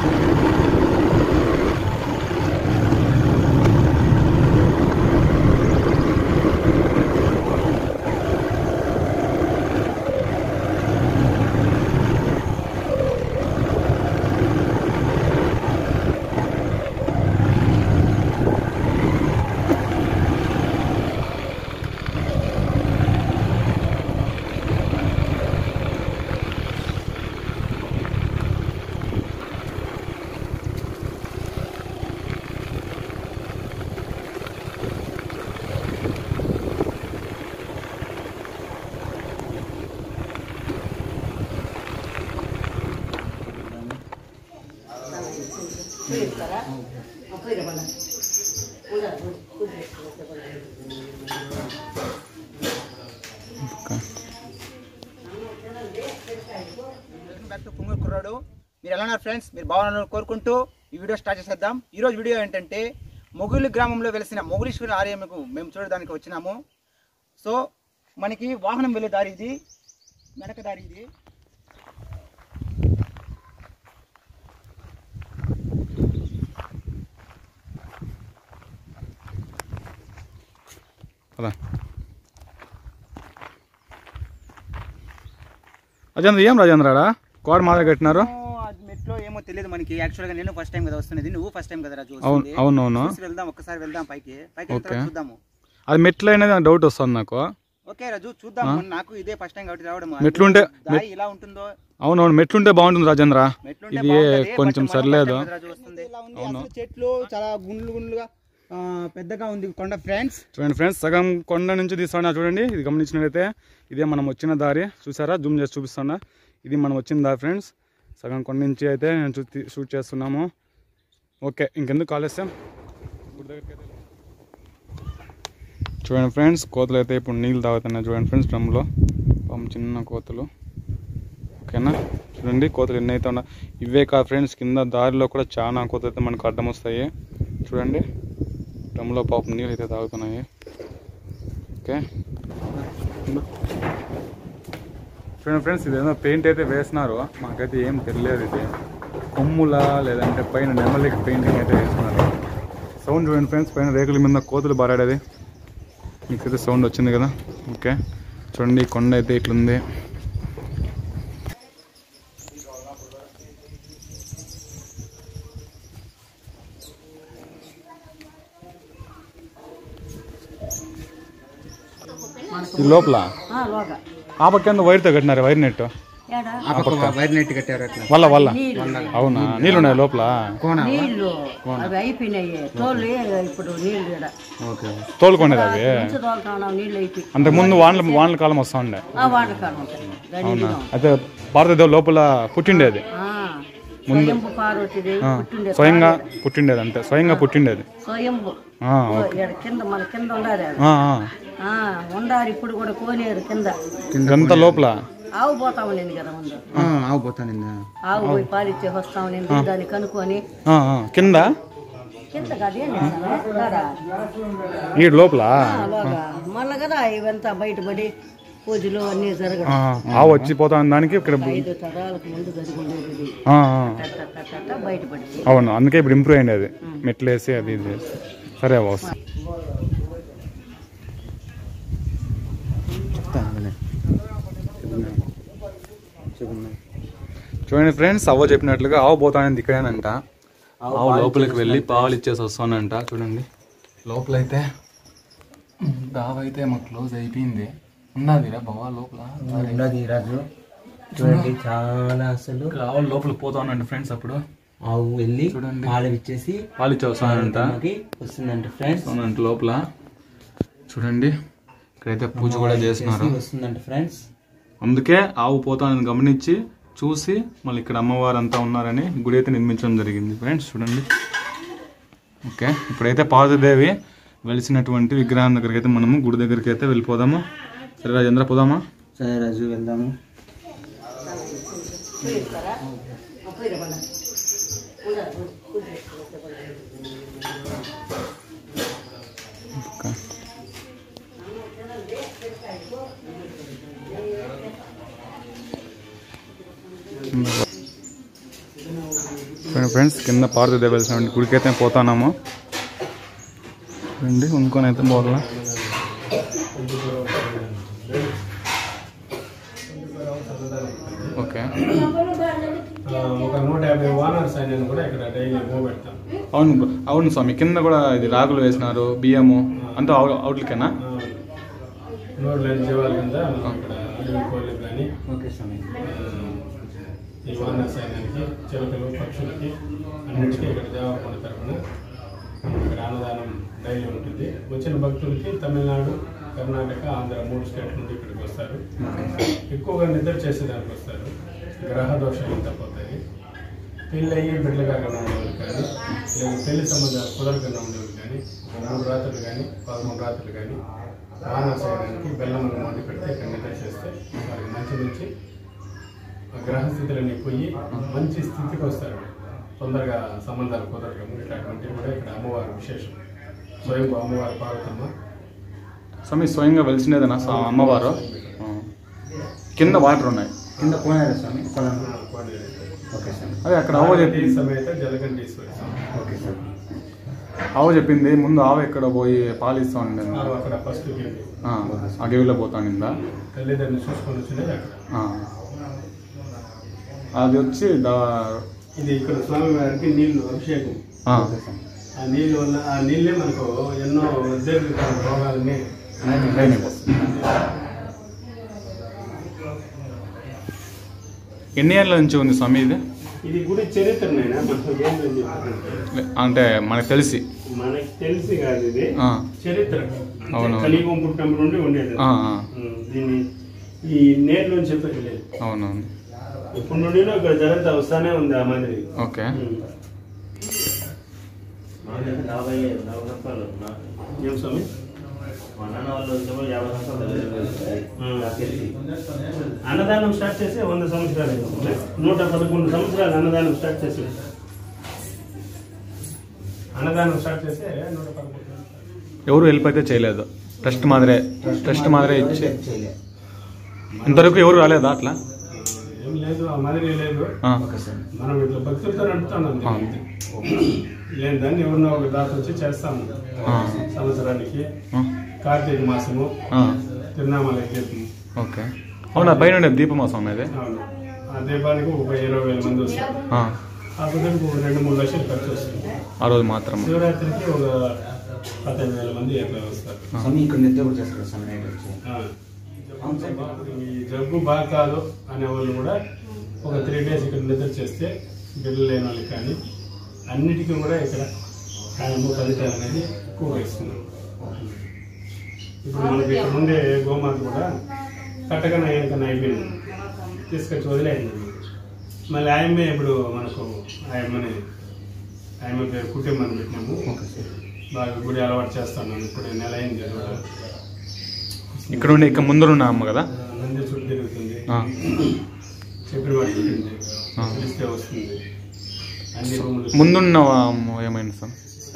Welcome back to పుంగూరు కుర్రాడు మీరు ఎలా ఉన్నారు ఫ్రెండ్స్ మీరు బాగున్నారని కోరుకుంటూ ఈ వీడియో స్టార్ట్ చేసేద్దాం ఈ రోజు వీడియో ఏంటంటే మొగులి గ్రామంలో వెలిసిన మొగులీశ్వరి ఆలయంకు మేము చూడడానికి వచ్చినాము సో మనకి వాహనం వెళ్ళే దారి ఇది వెనక దారి ఇది పద రాజేంద్ర ఏం రాజేంద్రాడా కోడ మాదిరి కట్టినారు ఏమో అది మెట్లో ఏమో తెలియదు మనకి యాక్చువల్గా నేను ఫస్ట్ టైం కదా వస్తున్నది నువ్వు ఫస్ట్ టైం కదా రాజు అవును వస్తుంది. అవునవును చూసి వెళ్దాం ఒక్కసారి వెళ్దాం పైకి పైకి వెళ్ళిన తర్వాత ఓకే. చూద్దాము అది మెట్లు అనేది నాకు డౌట్ వస్తుంది నాకు ఓకే రాజు చూద్దాం నాకు ఇదే ఫస్ట్ టైం కాబట్టి రావడం మెట్లుంటే దారి ఇలా ఉంటుందో అవునవును మెట్లుంటే బాగుంటుంది రాజేంద్ర మెట్లుంటే ఇది బాగుంటది, కొంచెం బట్ మనం సర్లేదు first time కదా రాజు వస్తుంది. ఇలా ఉంది. అసలు చెట్లు చాలా గుండ్లు గుండ్లుగా ఆ, పెద్దగా ఉంది కొండ ఫ్రెండ్స్ చూడండి ఫ్రెండ్స్ సగం కొండ నుంచి తీస్తున్నా చూడండి ఇది గమనించినట్లయితే ఇదే మనం వచ్చిన దారి చూసారా జూమ్ చేసి చూపిస్తున్నా ఇది మనం వచ్చిన దారి ఫ్రెండ్స్ సగం కొండ నుంచి అయితే నేను చూ- తీ- షూట్ చేస్తున్నాము ఓకే ఇంకెందుకు కాలేస్తాం చూడండి ఫ్రెండ్స్ కోతలు అయితే ఇప్పుడు నీళ్ళు తాగుతున్నాయి చూడండి ఫ్రెండ్స్ డ్రమ్లో పాపం చిన్న కోతలు ఓకేనా చూడండి కోతలు ఎన్ని అయితే ఉన్నాయి ఇవే కాదు ఫ్రెండ్స్ కింద దారిలో కూడా చాలా కోతలు అయితే మనకు అడ్డం వస్తాయి చూడండి డ్రమ్లో పాపం నీళ్ళు అయితే తాగుతున్నాయి ఓకే చూడండి ఫ్రెండ్స్ ఇదేదో పెయింట్ అయితే వేసినారు మాకైతే ఏం తెలియదు ఇది కొమ్ములా లేదంటే పైన నెమలికి పెయింటింగ్ అయితే వేసినారు సౌండ్ చూడండి ఫ్రెండ్స్ పైన రేకుల మీద కోతులు బారాడేది మీకు అయితే సౌండ్ వచ్చింది కదా ఓకే చూడండి ఈ కొండ అయితే ఇట్లుంది ఈ లోపల లోగా ఆ పక్క కింద వైర్తో కట్టినారు వైర్ నెట్ ఏడా వైర్ నెట్ కట్టారు అట్లా వల్ల వల్ల అవునా నీళ్ళు ఉన్నాయి లోపల నీళ్లు అవి అయిపోయినాయి తోలు ఇప్పుడు నీళ్లు ఈడ ఓకే తోలుకునేది అవి నుంచి తోలుతున్నాం నీళ్ళు అయిపోయి అంతకుముందు వానల వానల కాలం వస్తూ ఉండే ఆ వాటకాలం ఉంటుంది దాని అవునా అయితే భారతదేశం లోపల పుట్టిండేది స్వయంపు పార్వతిది పుట్టిండే స్వయంగా పుట్టిండేది అంతే స్వయంగా పుట్టిండేది స్వయంపు ఆ, ఓ, ఈడ కింద మన కింద ఉండాలి ఆడ. ఆ, ఆ. ఆ, ఉండాలి ఇప్పుడు కూడా కోనేరు కింద ఇదంతా లోపల ఆవు పోతా ఉండింది కదా ముందు ఆవు పోతాను ఆవు పోయి పాలిచ్చే వస్తా ఉండింది దాన్ని కనుక్కొని ఆ, ఆ. కింద కింద కదా ఏం చేస్తారా ఈ లోపల అలాగా మళ్ళా కదా ఇవంతా బయటపడి పూజలు అన్నీ జరగడం ఆ, ఆవు వచ్చి పోతా ఉన్న దానికి ఇక్కడ ఐదు తరాలకు ముందు జరిగిండేది ఇది ఆ, ఆ. టట టట టట బయటపడింది అవును అందుకే ఇప్పుడు ఇంప్రూవ్ అయింది అది మెట్లు వేసి అది ఇది చేసి. సరే బాస్ చూడండి ఫ్రెండ్స్ అవ్వ చెప్పినట్లుగా ఆవు పోతానని ఇక్కడేనంట ఆవు లోపలికి వెళ్ళి పాలు ఇచ్చేసి వస్తానంట చూడండి లోపలైతే దావ అయితే మాకు క్లోజ్ అయిపోయింది ఉన్నది రా బావా లోపల ఉన్నది రాజు చూడండి చాలా అసలు ఇక్కడ ఆవులు లోపలికి పోతా ఉండండి ఫ్రెండ్స్ అప్పుడు ఆవు వెళ్ళి చూడండి. పాలు ఇచ్చేసి పాలు ఇచ్చే వస్తానంట మనకి వస్తుందంట ఫ్రెండ్స్ వస్తానంట లోపల చూడండి ఇక్కడైతే పూజ కూడా చేస్తున్నారు వస్తుందంట ఫ్రెండ్స్ అందుకే ఆవు పోతానని గమనించి చూసి మళ్ళీ ఇక్కడ అమ్మవారు అంతా ఉన్నారని గుడి అయితే నిర్మించడం జరిగింది ఫ్రెండ్స్ చూడండి ఓకే ఇప్పుడైతే పార్వతీదేవి వెలిసినటువంటి విగ్రహం దగ్గరికి అయితే మనము గుడి దగ్గరికి అయితే వెళ్ళిపోదాము సరే రాజేంద్ర పోదామా సరే రాజు వెళ్దాము ఓకే చూడండి ఫ్రెండ్స్ కింద పార్వతీ వెళ్తున్నాం గుడికైతే పోతున్నాము రండి ఇంకొని అయితే పోవాలా ఓకే ఆ, ఒక నూట యాభై ఓనర్స్ అయినా కూడా ఇక్కడ డైలీ మూవ్ పెడతాం అవును బ్రో. అవును స్వామి కింద కూడా ఇది రాగులు వేసినారు బియ్యము అంతా అవు- అవుట్లకేనా నోరు జీవాల కింద ఇక్కడ అడవి కోళ్ళు కానీ ఓకే స్వామి ఈ ఓనర్స్ అయినానికి చిలకలు పక్షులకి అన్నిటికీ ఇక్కడ దేవరకొండ తరఫున ఇక్కడ అన్నదానం డైలీ ఉంటుంది వచ్చిన భక్తులకి తమిళనాడు కర్ణాటక ఆంధ్ర మూడు స్టేట్ నుండి ఇక్కడికి వస్తారు ఎక్కువగా నిద్ర చేసేదానికి వస్తారు గ్రహ దోషాలు తగ్గుతాయి పెళ్ళి అయ్యి బిడ్డలు కాకుండా ఉండేవాళ్ళు కానీ లేదా పెళ్లి సంబంధాలు కుదరకుండా ఉండేవాళ్ళు కానీ ఒక మూడు రాత్రులు కానీ పదమూడు రాత్రులు కానీ వాన చేయడానికి బెల్లం వండి పెడితే ఇక్కడ నిద్ర చేస్తే వారికి మంచి మంచి ఆ గ్రహ స్థితులన్నీ పోయి మంచి స్థితికి వస్తారు తొందరగా సంబంధాలు కుదరడం ఇట్లాంటివి కూడా ఇక్కడ అమ్మవారు విశేషం స్వయం అమ్మవారు పార్వతమ్మ స్వామి స్వయంగా వెలిసినదేనా స్వా- అమ్మవారు ఆ. కింద వాటర్ ఉన్నాయి కింద కోనేరు స్వామి కొలం ఆ, కోనేరు. ఓకే స్వామి అదే అక్కడ ఆవు ఈ చెప్పింది సమేత జలగండేశ్వరి స్వామి. ఓకే స్వామి ఆవు చెప్పింది ముందు ఆవు ఎక్కడ పోయి పాలిస్తా ఉండేది ఆ, అక్కడ ఫస్ట్ గేట్ ఆ, ఆ గేవిలో పోతా నిందా తల్లిదండ్రులు చూసుకొని వచ్చినది అక్కడ అది వచ్చి దా ఇది ఇక్కడ స్వామివారికి నీళ్లు అభిషేకం ఆ, ఓకే స్వామి ఆ నీళ్ళు వల్ల ఆ నీళ్ళే మనకు ఎన్నో దీర్ఘకాల రోగాలని అయినాయి. ఎన్ని ఏళ్ళ నుంచి ఉంది స్వామి ఇది ఇది గుడి చరిత్రనైనా మనకు ఏంటని చెప్తారంటే లే- అంటే మనకు తెలిసి మనకి తెలిసి కాదు ఇది ఆ, చరిత్ర అవును. కలియుగం పుట్టినప్పటి నుండి ఉండేది ఆ, ఆ, ఉమ్, దీన్ని ఈ నేర్లోంచి చెప్పేది లేదు అవునవును ఇప్పుడు నుండి ఇక్కడ జరుగుతా వస్తానే ఉంది ఆ మాదిరి ఓకే ఉమ్. యాభై నలభై సంవత్సరాలు నా- ఏం స్వామి మా నాన్న వాళ్ళు వచ్చేప్పుడు యాభై సంవత్సరాలు నాకు తెలిసి అన్నదానం స్టార్ట్ చేసి వంద సంవత్సరాలు అయింది. నూట పదకొండు సంవత్సరాలు అన్నదానం స్టార్ట్ చేసి అన్నదానం స్టార్ట్ చేస్తే నూట పదకొండు సంవత్సరాలు. ఎవరు హెల్ప్ అయితే చేయలేదు టెస్ట్ మాదిరే టెస్ట్ మాదిరే ఇచ్చి చేయలే ఇంతవరకు ఎవరు రాలేదా అట్లా ఏం లేదు ఆ మాదిరి లేదు ఆ, ఓకే స్వామి మనం ఇట్లా భక్తులతో నడుపుతున్నాం ఆ. లేని దాన్ని ఎవరినో ఒక దాత వచ్చి చేస్తాము ఆ. సంవత్సరానికి ఆ, కార్తీక మాసము ఆ, తిరునామలకి ఓకే అవునా పైన ఉండే దీపమా స్వామి అది అవును ఆ దీపానికి ఒక ఇరవై వేల మంది వస్తారు ఆ, ఆ కుదిరికి ఒక రెండు మూడు లక్షలు ఖర్చు వస్తుంది ఆ రోజు మాత్రం శివరాత్రికి ఒక పదహైదు వేల మంది ఎట్లా వస్తారు స్వామి ఇక్కడ నిద్ర కూడా చేస్తారు స్వామి నైట్ వచ్చి ఆ. ఈ జబ్బు బాగా కాదు అనే వాళ్ళు కూడా ఒక త్రీ డేస్ ఇక్కడ నిద్ర చేస్తే బిడ్డలు లేని వాళ్ళకి కానీ అన్నిటికీ కూడా ఇక్కడ కాయము ఫలితాలు అనేది ఎక్కువగా ఇస్తున్నాం ఇప్పుడు మనకి ఇక్కడ ఉండే గోమాత కూడా కట్టకన ఏకన అయిపోయింది తీసుకొచ్చి వదిలేయండి మళ్ళీ ఆయమ్మే ఇప్పుడు మనకు ఆయమ్మని ఆయమ్మ పేరు కుటుంబాన్ని పెట్టినాము ఓకే సార్ బాగా గుడి అలవాటు చేస్తాను ఇప్పుడు నెల అయింది అలవాటు ఇక్కడ ఉండే ఇక్కడ ముందర ఉన్న అమ్మ కదా నంది చుట్టూ తిరుగుతుంది ఆ, చెప్పిన వాటి ఉంటుంది ఆ. పిలిస్తే వస్తుంది అన్ని రూములు ముందున్న అమ్మ ఏమైంది సార్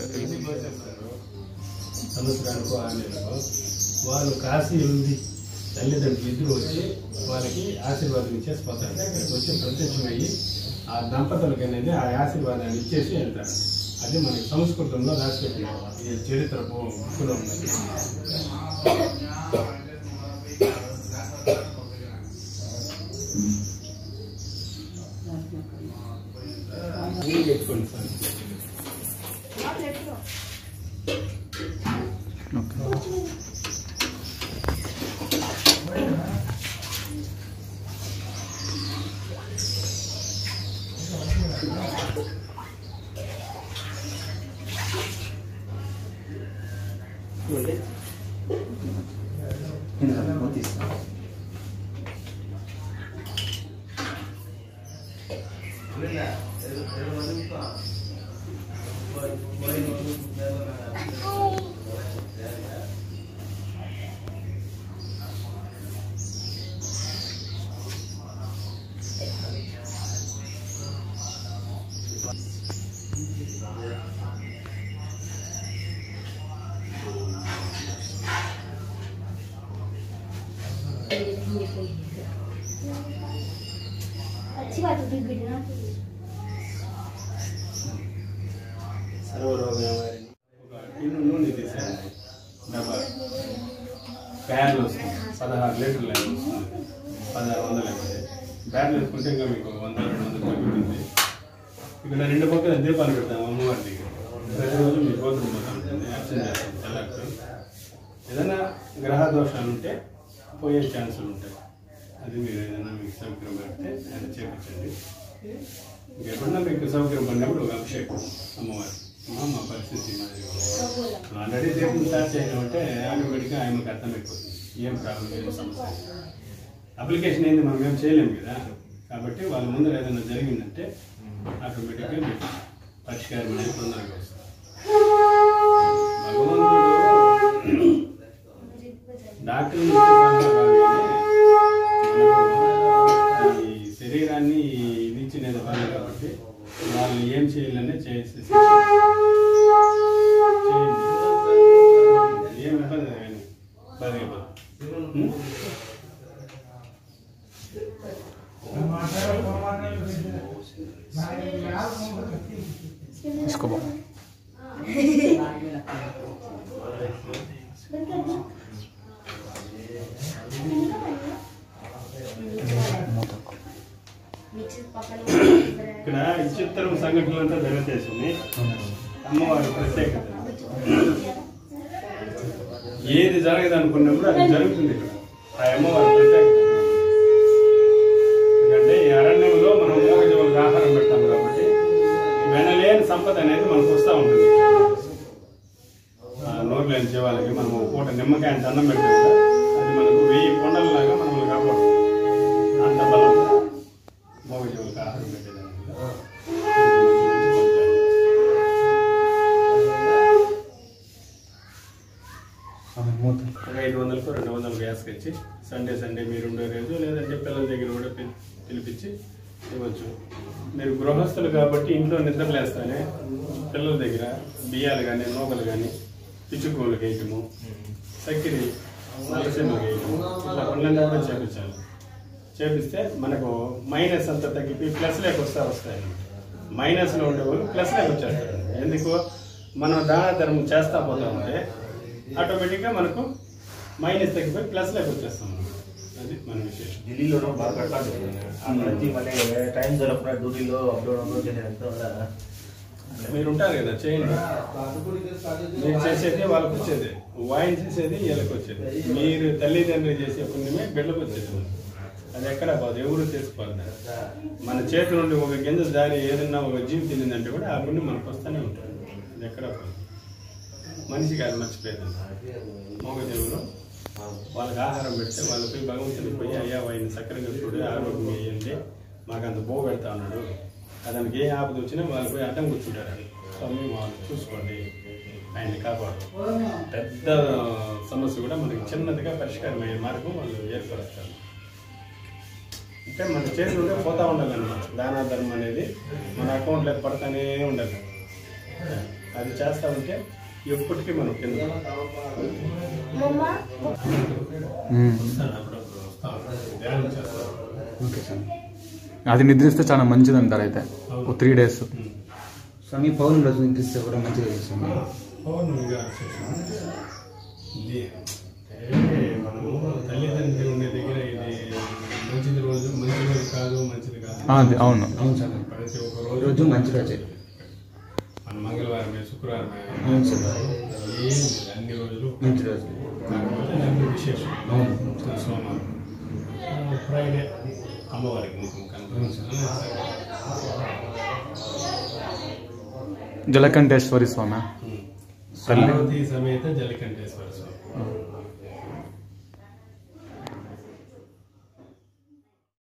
సంవత్సరానికో ఆరు నెలలకు వాళ్ళు కాశీ ఉంది తల్లిదండ్రులు ఇద్దరు వచ్చి వాళ్ళకి ఆశీర్వాదం ఇచ్చేసి పోతారు ఇక్కడికి వచ్చి ప్రత్యక్షమయ్యి ఆ దంపతులకి అనేది ఆ ఆశీర్వాదాన్ని ఇచ్చేసి వెళ్తారు అది మనకి సంస్కృతంలో రాసిపెట్టినారు ఈ చరిత్ర బుక్కులో ఉన్నది నీళ్ళు పెట్టుకోండి సార్ ఓకే కింద స్వామి మూతి ఇస్తాను अच्छी बात होती है बिना సర్వరోగ నివారణ ఒక టిన్ను నూనె తీసేయండి డబ్బా బ్యారెల్ వస్తుంది పదహారు లీటర్లు లైన్ వస్తుంది పదహారు వందలు అయిపోయి బ్యారెల్ వేసుకుంటే ఇంకా మీకు వంద రెండు వందలు తగ్గుతుంది ఇక్కడ రెండు పక్కల దీపాలు పెడతాం అమ్మవారి దగ్గర ప్రతిరోజు మీ గోత్రం పోతా ఉంటుంది అర్చన చేస్తాం తెల్లట్టు ఏదైనా గ్రహ దోషాలు ఉంటే పోయే ఛాన్సులు ఉంటాయి అది మీరు ఏదైనా మీకు సౌకర్యం పడితే అది చేపించండి ఇంకెప్పుడన్నా మీకు సౌకర్యం పడినప్పుడు ఒక అభిషేకం అమ్మవారి అమ్మ, మా పరిస్థితి మాది ఆల్రెడీ దేవుని స్టార్ట్ చేయడం ఆటోమేటిక్గా ఆయనకు అర్థమైపోతుంది ఏం ప్రాబ్లం ఏం సమస్య అప్లికేషన్ ఏంది మనం ఏం చేయలేము కదా కాబట్టి వాళ్ళ ముందర ఏదైనా జరిగిందంటే ఆటోమేటిక్గా మీకు పరిష్కారం అనేది తొందరగా వస్తుంది భగవంతుడు డాక్టర్ నుంచి కాదు కానీ మనకు ఈ శరీరాన్ని ఇది ఇచ్చినది పని కాబట్టి వాళ్ళు ఏం చేయాలనే చేసేసి చేయండి. ఏం ఇబ్బంది లేదు కానీ బాగా ఇబ్బంది ఉం? తీసుకోబో ఇక్కడ విచిత్రం సంఘటనలంతా జరుగుతాయి అమ్మవారి ప్రత్యేకత ఏది జరగదు అనుకున్నప్పుడు అది జరుగుతుంది ఇక్కడ ఆ అమ్మవారి ప్రత్యేకత ఎందుకంటే ఈ అరణ్యంలో మనం మూగజీవులకు ఆహారం పెడతాం కాబట్టి వెనలేని సంపద అనేది మనకు వస్తూ ఉంటుంది ఆ నోరు లేని జీవాలకి మనం ఒక పూట నిమ్మకాయ దండం పెడితే కూడా అది మనకు వెయ్యి కొండలలాగా మనల్ని కాపాడుతుంది అంత బలం మూగజీవులకు ఆహారం పెట్టేదానికి స్వామి మూత ఒక ఐదు వందలకు రెండు వందలు గ్యాస్కి ఇచ్చి సండే సండే మీరు ఉండే రోజు లేదంటే పిల్లల దగ్గర కూడా పిలి- పిలిపించి ఇవ్వచ్చు మీరు గృహస్థులు కాబట్టి ఇంట్లో నిద్రలేస్తానే పిల్లల దగ్గర బియ్యాలు కానీ నూకలు కానీ పిచ్చుకోలు వేయటము చక్కెర నల్లసెమ్మలు వేయటము ఇట్లా పనులన్నీ కూడా చేపించాలి చేపిస్తే మనకు మైనస్ అంతా తగ్గిపోయి ప్లస్ లేక వస్తా వస్తాయి మైనస్లో ఉండే వాళ్ళు ప్లస్ లేక వచ్చేస్తారు ఎందుకు మనం దాన ధర్మం చేస్తా పోతా ఉంటే ఆటోమేటిక్గా మనకు మైనస్ తగ్గిపోయి ప్లస్ లేక వచ్చేస్తాం అది మన విశేషం ఢిల్లీలోనూ బాగా కట్టాలి ఆ ప్రతి మళ్ళీ టైం దొరకకుండా డ్యూటీలో అప్డౌన్ అప్డౌన్ చేయడంతో వల్ల మీరు ఉంటారు కదా చేయండి మీరు చేసేది వాళ్ళకి వచ్చేది వాయిన్ చేసేది వీళ్ళకి వచ్చేది మీరు తల్లిదండ్రులు చేసే పుణ్యమే బిడ్డలకు వచ్చేది అది ఎక్కడ పోదు ఎవరు చేసుకోవాలి మన చేతి నుండి ఒక గింజ దారి ఏదన్నా ఒక జీవి తినిందంటే కూడా ఆ పుణ్యం మనకు వస్తూనే ఉంటుంది అది ఎక్కడ పోదు మనిషికి అది మర్చిపోయింది మోగదేవులు వాళ్ళకి ఆహారం పెడితే వాళ్ళకి భగవంతుడికి పోయి అయ్యా ఆయన సక్రంగా చూడు ఆరోగ్యం వేయండి మాకు అంత బో పెడతా ఉన్నాడు అతనికి ఏ ఆపద వచ్చినా వాళ్ళు పోయి అడ్డం కూర్చుంటారు స్వామి వాళ్ళు చూసుకోండి ఆయన్ని కాపాడు పెద్ద సమస్య కూడా మనకి చిన్నదిగా పరిష్కారం అయ్యే మార్గం వాళ్ళు ఏర్పరుస్తారు అంటే మన చేతులుంటే పోతా ఉండాలన్నమాట దానా ధర్మం అనేది మన అకౌంట్లో పడతానే ఉండాలి అది చేస్తా ఉంటే ఎప్పటికీ మనం కింద వస్తాను అప్పుడప్పుడు వస్తా ఉంటాను. ధ్యానం చేస్తాను ఓకే సార్ అది నిద్రిస్తే చాలా మంచిది అంటారు అయితే ఒక త్రీ డేస్ స్వామి పౌర్ణమి రోజు నిద్రిస్తే కూడా మంచిగా చేస్తుంది స్వామి పౌర్ణమిగా చేసాం. ఇది అంటే మనము తల్లిదండ్రులు ఉండే దగ్గర ఇది మంచిది రోజు మంచి రోజు కాదు మంచిది కాదు ఆ, అది అవును అవును స్వామి ప్రతి ఒక్క ఈ రోజు రోజు మంచి రోజే మన మంగళవారమే శుక్రవారమే అవును సార్ ఏం లేదు, అన్ని రోజులు మంచి రోజు కాకపోతే దాంట్లో విశేషం అవును సోమవారం ఆ, ఫ్రైడే అమ్మవారికి ముఖం కనుక జలకంఠేశ్వరి స్వామి తల్లి పార్వతీ సమేత జలకంఠేశ్వర స్వామి